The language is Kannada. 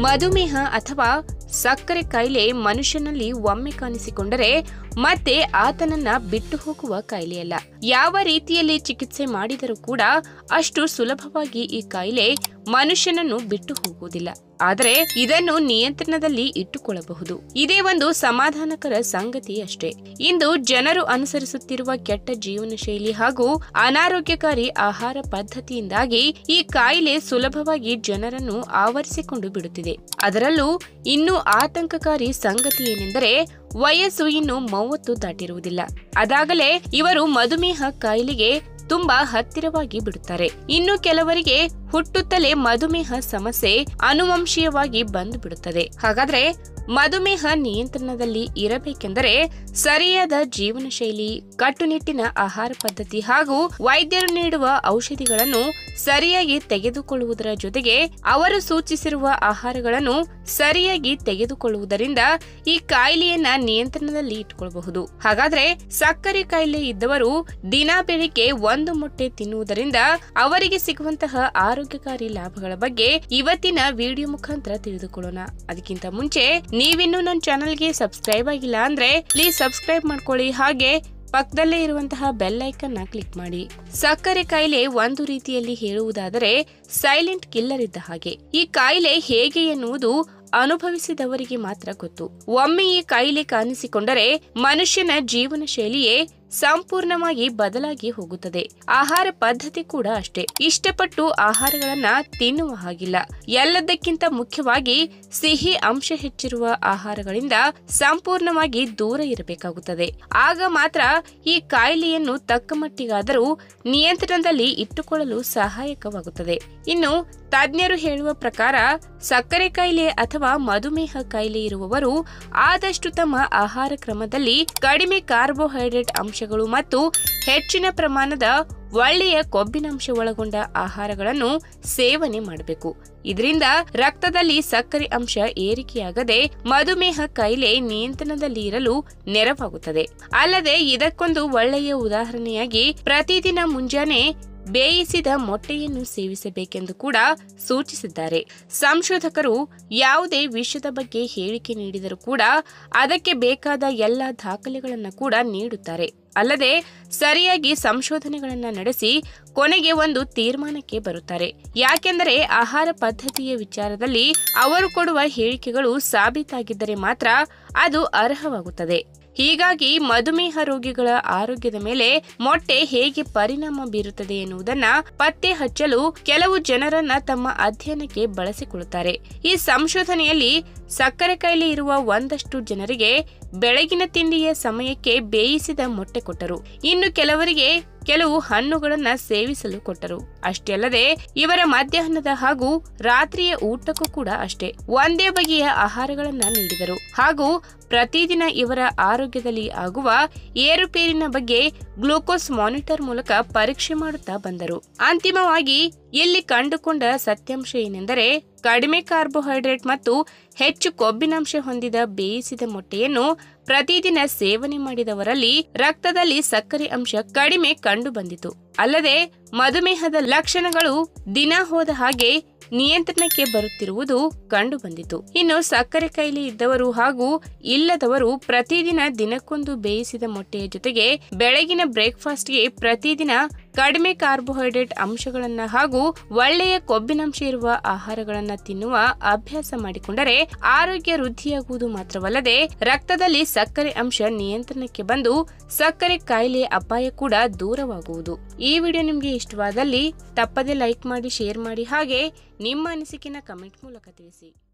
ಮಧುಮೇಹ ಅಥವಾ ಸಕ್ಕರೆ ಕಾಯಿಲೆ ಮನುಷ್ಯನಲ್ಲಿ ಒಮ್ಮೆ ಕಾಣಿಸಿಕೊಂಡರೆ ಮತ್ತೆ ಆತನನ್ನ ಬಿಟ್ಟು ಹೋಗುವ ಕಾಯಿಲೆಯಲ್ಲ ಯಾವ ರೀತಿಯಲ್ಲಿ ಚಿಕಿತ್ಸೆ ಮಾಡಿದರೂ ಕೂಡ ಅಷ್ಟು ಸುಲಭವಾಗಿ ಈ ಕಾಯಿಲೆ ಮನುಷ್ಯನನ್ನು ಬಿಟ್ಟು ಹೋಗುವುದಿಲ್ಲ ಆದರೆ ಇದನ್ನು ನಿಯಂತ್ರಣದಲ್ಲಿ ಇಟ್ಟುಕೊಳ್ಳಬಹುದು ಇದೇ ಒಂದು ಸಮಾಧಾನಕರ ಸಂಗತಿ ಅಷ್ಟೇ ಇಂದು ಜನರು ಅನುಸರಿಸುತ್ತಿರುವ ಕೆಟ್ಟ ಜೀವನ ಶೈಲಿ ಹಾಗೂ ಅನಾರೋಗ್ಯಕಾರಿ ಆಹಾರ ಪದ್ಧತಿಯಿಂದಾಗಿ ಈ ಕಾಯಿಲೆ ಸುಲಭವಾಗಿ ಜನರನ್ನು ಆವರಿಸಿಕೊಂಡು ಬಿಡುತ್ತಿದೆ ಅದರಲ್ಲೂ ಇನ್ನೂ ಆತಂಕಕಾರಿ ಸಂಗತಿ ಏನೆಂದರೆ ವಯಸ್ಸು ಇನ್ನು ಮೂವತ್ತು ದಾಟಿರುವುದಿಲ್ಲ ಅದಾಗಲೇ ಇವರು ಮಧುಮೇಹ ಕಾಯಿಲೆಗೆ ತುಂಬಾ ಹತ್ತಿರವಾಗಿ ಬಿಡುತ್ತಾರೆ ಇನ್ನು ಕೆಲವರಿಗೆ ಹುಟ್ಟುತ್ತಲೇ ಮಧುಮೇಹ ಸಮಸ್ಯೆ ಅನುವಂಶೀಯವಾಗಿ ಬಂದು ಬಿಡುತ್ತದೆ ಹಾಗಾದ್ರೆ ಮಧುಮೇಹ ನಿಯಂತ್ರಣದಲ್ಲಿ ಇರಬೇಕೆಂದರೆ ಸರಿಯಾದ ಜೀವನ ಶೈಲಿ ಕಟ್ಟುನಿಟ್ಟಿನ ಆಹಾರ ಪದ್ಧತಿ ಹಾಗೂ ವೈದ್ಯರು ನೀಡುವ ಔಷಧಿಗಳನ್ನು ಸರಿಯಾಗಿ ತೆಗೆದುಕೊಳ್ಳುವುದರ ಜೊತೆಗೆ ಅವರು ಸೂಚಿಸಿರುವ ಆಹಾರಗಳನ್ನು ಸರಿಯಾಗಿ ತೆಗೆದುಕೊಳ್ಳುವುದರಿಂದ ಈ ಕಾಯಿಲೆಯನ್ನ ನಿಯಂತ್ರಣದಲ್ಲಿ ಇಟ್ಟುಕೊಳ್ಳಬಹುದು ಹಾಗಾದ್ರೆ ಸಕ್ಕರೆ ಕಾಯಿಲೆ ಇದ್ದವರು ದಿನ ಬೆಳಿಗ್ಗೆ ಒಂದು ಮೊಟ್ಟೆ ತಿನ್ನುವುದರಿಂದ ಅವರಿಗೆ ಸಿಗುವಂತಹ ಆರೋಗ್ಯಕಾರಿ ಲಾಭಗಳ ಬಗ್ಗೆ ಇವತ್ತಿನ ವಿಡಿಯೋ ಮುಖಾಂತರ ತಿಳಿದುಕೊಳ್ಳೋಣ ಅದಕ್ಕಿಂತ ಮುಂಚೆ ನೀವಿನ್ನೂ ನನ್ನ ಚಾನಲ್ಗೆ ಸಬ್ಸ್ಕ್ರೈಬ್ ಆಗಿಲ್ಲ ಅಂದ್ರೆ ಪ್ಲೀಸ್ ಸಬ್ಸ್ಕ್ರೈಬ್ ಮಾಡ್ಕೊಳ್ಳಿ ಹಾಗೆ ಪಕ್ಕದಲ್ಲೇ ಇರುವಂತಹ ಬೆಲ್ ಐಕನ್ ನ ಕ್ಲಿಕ್ ಮಾಡಿ ಸಕ್ಕರೆ ಕಾಯಿಲೆ ಒಂದು ರೀತಿಯಲ್ಲಿ ಹೇಳುವುದಾದರೆ ಸೈಲೆಂಟ್ ಕಿಲ್ಲರ್ ಇದ್ದ ಹಾಗೆ ಈ ಕಾಯಿಲೆ ಹೇಗೆ ಎನ್ನುವುದು ಅನುಭವಿಸಿದವರಿಗೆ ಮಾತ್ರ ಗೊತ್ತು ಒಮ್ಮೆ ಈ ಕಾಯಿಲೆ ಕಾಣಿಸಿಕೊಂಡರೆ ಮನುಷ್ಯನ ಜೀವನ ಶೈಲಿಯೇ ಸಂಪೂರ್ಣವಾಗಿ ಬದಲಾಗಿ ಹೋಗುತ್ತದೆ ಆಹಾರ ಪದ್ಧತಿ ಕೂಡ ಅಷ್ಟೇ ಇಷ್ಟಪಟ್ಟು ಆಹಾರಗಳನ್ನ ತಿನ್ನುವ ಹಾಗಿಲ್ಲ ಎಲ್ಲದಕ್ಕಿಂತ ಮುಖ್ಯವಾಗಿ ಸಿಹಿ ಅಂಶ ಹೆಚ್ಚಿರುವ ಆಹಾರಗಳಿಂದ ಸಂಪೂರ್ಣವಾಗಿ ದೂರ ಇರಬೇಕಾಗುತ್ತದೆ ಆಗ ಮಾತ್ರ ಈ ಕಾಯಿಲೆಯನ್ನು ತಕ್ಕ ಮಟ್ಟಿಗಾದರೂ ನಿಯಂತ್ರಣದಲ್ಲಿ ಇಟ್ಟುಕೊಳ್ಳಲು ಸಹಾಯಕವಾಗುತ್ತದೆ ಇನ್ನು ತಜ್ಞರು ಹೇಳುವ ಪ್ರಕಾರ ಸಕ್ಕರೆ ಕಾಯಿಲೆ ಅಥವಾ ಮಧುಮೇಹ ಕಾಯಿಲೆ ಇರುವವರು ಆದಷ್ಟು ತಮ್ಮ ಆಹಾರ ಕ್ರಮದಲ್ಲಿ ಕಡಿಮೆ ಕಾರ್ಬೋಹೈಡ್ರೇಟ್ ಅಂಶಗಳು ಮತ್ತು ಹೆಚ್ಚಿನ ಪ್ರಮಾಣದ ಒಳ್ಳೆಯ ಕೊಬ್ಬಿನಾಂಶ ಒಳಗೊಂಡ ಆಹಾರಗಳನ್ನು ಸೇವನೆ ಮಾಡಬೇಕು ಇದರಿಂದ ರಕ್ತದಲ್ಲಿ ಸಕ್ಕರೆ ಅಂಶ ಏರಿಕೆಯಾಗದೆ ಮಧುಮೇಹ ಕಾಯಿಲೆ ನಿಯಂತ್ರಣದಲ್ಲಿ ಇರಲು ನೆರವಾಗುತ್ತದೆ ಅಲ್ಲದೆ ಇದಕ್ಕೊಂದು ಒಳ್ಳೆಯ ಉದಾಹರಣೆಯಾಗಿ ಪ್ರತಿದಿನ ಮುಂಜಾನೆ ಬೇಯಿಸಿದ ಮೊಟ್ಟೆಯನ್ನು ಸೇವಿಸಬೇಕೆಂದು ಕೂಡ ಸೂಚಿಸಿದ್ದಾರೆ ಸಂಶೋಧಕರು ಯಾವುದೇ ವಿಷಯದ ಬಗ್ಗೆ ಹೇಳಿಕೆ ನೀಡಿದರೂ ಕೂಡ ಅದಕ್ಕೆ ಬೇಕಾದ ಎಲ್ಲ ದಾಖಲೆಗಳನ್ನು ಕೂಡ ನೀಡುತ್ತಾರೆ ಅಲ್ಲದೆ ಸರಿಯಾಗಿ ಸಂಶೋಧನೆಗಳನ್ನ ನಡೆಸಿ ಕೊನೆಗೆ ಒಂದು ತೀರ್ಮಾನಕ್ಕೆ ಬರುತ್ತಾರೆ ಯಾಕೆಂದರೆ ಆಹಾರ ಪದ್ಧತಿಯ ವಿಚಾರದಲ್ಲಿ ಅವರು ಕೊಡುವ ಹೇಳಿಕೆಗಳು ಸಾಬೀತಾಗಿದ್ದರೆ ಮಾತ್ರ ಅದು ಅರ್ಹವಾಗುತ್ತದೆ ಹೀಗಾಗಿ ಮಧುಮೇಹ ರೋಗಿಗಳ ಆರೋಗ್ಯದ ಮೇಲೆ ಮೊಟ್ಟೆ ಹೇಗೆ ಪರಿಣಾಮ ಬೀರುತ್ತದೆ ಎನ್ನುವುದನ್ನ ಪತ್ತೆ ಹಚ್ಚಲು ಕೆಲವು ಜನರನ್ನ ತಮ್ಮ ಅಧ್ಯಯನಕ್ಕೆ ಬಳಸಿಕೊಳ್ಳುತ್ತಾರೆ ಈ ಸಂಶೋಧನೆಯಲ್ಲಿ ಸಕ್ಕರೆ ಕಾಯಿಲೆ ಇರುವ ಒಂದಷ್ಟು ಜನರಿಗೆ ಬೆಳಗಿನ ತಿಂಡಿಯ ಸಮಯಕ್ಕೆ ಬೇಯಿಸಿದ ಮೊಟ್ಟೆ ಕೊಟ್ಟರು ಇನ್ನು ಕೆಲವರಿಗೆ ಕೆಲವು ಹಣ್ಣುಗಳನ್ನ ಸೇವಿಸಲು ಕೊಟ್ಟರು ಅಷ್ಟೇ ಅಲ್ಲದೆ ಇವರ ಮಧ್ಯಾಹ್ನದ ಹಾಗೂ ರಾತ್ರಿಯ ಊಟಕ್ಕೂ ಕೂಡ ಅಷ್ಟೇ ಒಂದೇ ಬಗೆಯ ಆಹಾರಗಳನ್ನ ನೀಡಿದರು ಹಾಗೂ ಪ್ರತಿದಿನ ಇವರ ಆರೋಗ್ಯದಲ್ಲಿ ಆಗುವ ಏರುಪೇರಿನ ಬಗ್ಗೆ ಗ್ಲೂಕೋಸ್ ಮಾನಿಟರ್ ಮೂಲಕ ಪರೀಕ್ಷೆ ಮಾಡುತ್ತಾ ಬಂದರು ಅಂತಿಮವಾಗಿ ಇಲ್ಲಿ ಕಂಡುಕೊಂಡ ಸತ್ಯಾಂಶ ಏನೆಂದರೆ ಕಡಿಮೆ ಕಾರ್ಬೋಹೈಡ್ರೇಟ್ ಮತ್ತು ಹೆಚ್ಚು ಕೊಬ್ಬಿನಾಂಶ ಹೊಂದಿದ ಬೇಯಿಸಿದ ಮೊಟ್ಟೆಯನ್ನು ಪ್ರತಿದಿನ ಸೇವನೆ ಮಾಡಿದವರಲ್ಲಿ ರಕ್ತದಲ್ಲಿ ಸಕ್ಕರೆ ಅಂಶ ಕಡಿಮೆ ಕಂಡು ಬಂದಿತು ಅಲ್ಲದೆ ಮಧುಮೇಹದ ಲಕ್ಷಣಗಳು ದಿನ ಹೋದ ಹಾಗೆ ನಿಯಂತ್ರಣಕ್ಕೆ ಬರುತ್ತಿರುವುದು ಕಂಡು ಬಂದಿತು ಇನ್ನು ಸಕ್ಕರೆ ಕಾಯಿಲೆ ಇದ್ದವರು ಹಾಗೂ ಇಲ್ಲದವರು ಪ್ರತಿದಿನ ದಿನಕ್ಕೊಂದು ಬೇಯಿಸಿದ ಮೊಟ್ಟೆಯ ಜೊತೆಗೆ ಬೆಳಗಿನ ಬ್ರೇಕ್ಫಾಸ್ಟ್ಗೆ ಪ್ರತಿದಿನ ಕಡಿಮೆ ಕಾರ್ಬೋಹೈಡ್ರೇಟ್ ಅಂಶಗಳನ್ನ ಹಾಗೂ ಒಳ್ಳೆಯ ಕೊಬ್ಬಿನಾಂಶ ಇರುವ ಆಹಾರಗಳನ್ನ ತಿನ್ನುವ ಅಭ್ಯಾಸ ಮಾಡಿಕೊಂಡರೆ ಆರೋಗ್ಯ ವೃದ್ಧಿಯಾಗುವುದು ಮಾತ್ರವಲ್ಲದೆ ರಕ್ತದಲ್ಲಿ ಸಕ್ಕರೆ ಅಂಶ ನಿಯಂತ್ರಣಕ್ಕೆ ಬಂದು ಸಕ್ಕರೆ ಕಾಯಿಲೆ ಅಪಾಯ ಕೂಡ ದೂರವಾಗುವುದು ಈ ವಿಡಿಯೋ ನಿಮಗೆ ಇಷ್ಟವಾದಲ್ಲಿ ತಪ್ಪದೆ ಲೈಕ್ ಮಾಡಿ ಶೇರ್ ಮಾಡಿ ಹಾಗೆ ನಿಮ್ಮ ಅನಿಸಿಕೆನ ಕಮೆಂಟ್ ಮೂಲಕ ತಿಳಿಸಿ